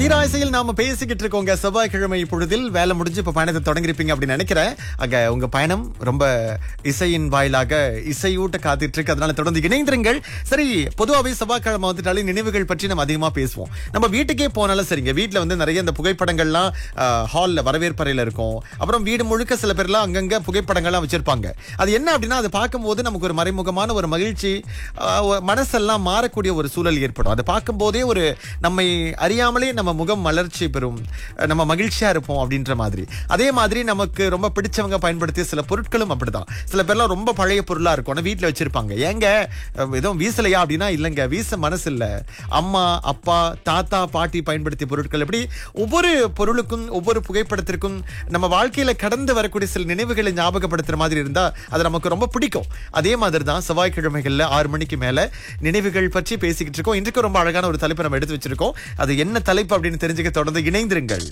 தீராசையில் நாம பேசிக்கிட்டு இருக்கோங்க செவ்வாய்க்கிழமை பொழுதில் வேலை முடிஞ்சு இப்ப பயணத்தை தொடங்கிருப்பீங்க அப்படின்னு நினைக்கிறேன் அங்க உங்க பயணம் ரொம்ப இசையின் வாயிலாக இசையூட்ட காத்துட்டு இருக்கு அதனால தொடர்ந்து இணைந்திருங்கள் சரி பொதுவாகவே செவ்வாய்க்கிழமை வந்துட்டாலே நினைவுகள் பற்றி நம்ம அதிகமா பேசுவோம் நம்ம வீட்டுக்கே போனாலும் சரிங்க வீட்டுல வந்து நிறைய இந்த புகைப்படங்கள்லாம் ஹால்ல வரவேற்பறையில இருக்கும் அப்புறம் வீடு முழுக்க சில பேர்லாம் அங்கங்க புகைப்படங்கள்லாம் வச்சிருப்பாங்க அது என்ன அப்படின்னா அதை பார்க்கும்போது நமக்கு ஒரு மறைமுகமான ஒரு மகிழ்ச்சி ஆஹ், ஒரு மனசெல்லாம் மாறக்கூடிய ஒரு சூழல் ஏற்படும் அதை பார்க்கும்போதே ஒரு நம்மை அறியாமலே நம்ம முகம் மலர்ச்சி பெறும் அஹ், நம்ம மகிழ்ச்சியா இருப்போம் அப்படின்ற மாதிரி அதே மாதிரி நமக்கு ரொம்ப பிடிச்சவங்க பயன்படுத்திய சில பொருட்களும் அப்படிதான் சில பேர்லாம் ரொம்ப பழைய பொருளா இருக்கும் ஆனா வீட்டுல வச்சிருப்பாங்க ஏங்க அஹ், எதுவும் வீசலையா அப்படின்னா இல்லைங்க வீச மனசு இல்ல அம்மா அப்பா தாத்தா பாட்டி பயன்படுத்திய பொருட்கள் எப்படி ஒவ்வொரு பொருளுக்கும் ஒவ்வொரு புகைப்படத்திற்கும் நம்ம வாழ்க்கையில கடந்து வரக்கூடிய சில நினைவுகளை ஞாபகப்படுத்துற மாதிரி இருந்தா அது நமக்கு ரொம்ப பிடிக்கும் அதே மாதிரி தான் செவ்வாய்க்கிழமைகள்ல ஆறு மணிக்கு மேல நினைவுகள் பற்றி பேசிக்கிட்டு இருக்கோம் இன்றைக்கு ரொம்ப அழகான ஒரு தலைப்பை நம்ம எடுத்து வச்சிருக்கோம் அது என்ன தலைப்பு அப்படின்னு தெரிஞ்சுக்க தொடர்ந்து இணைந்திருங்கள்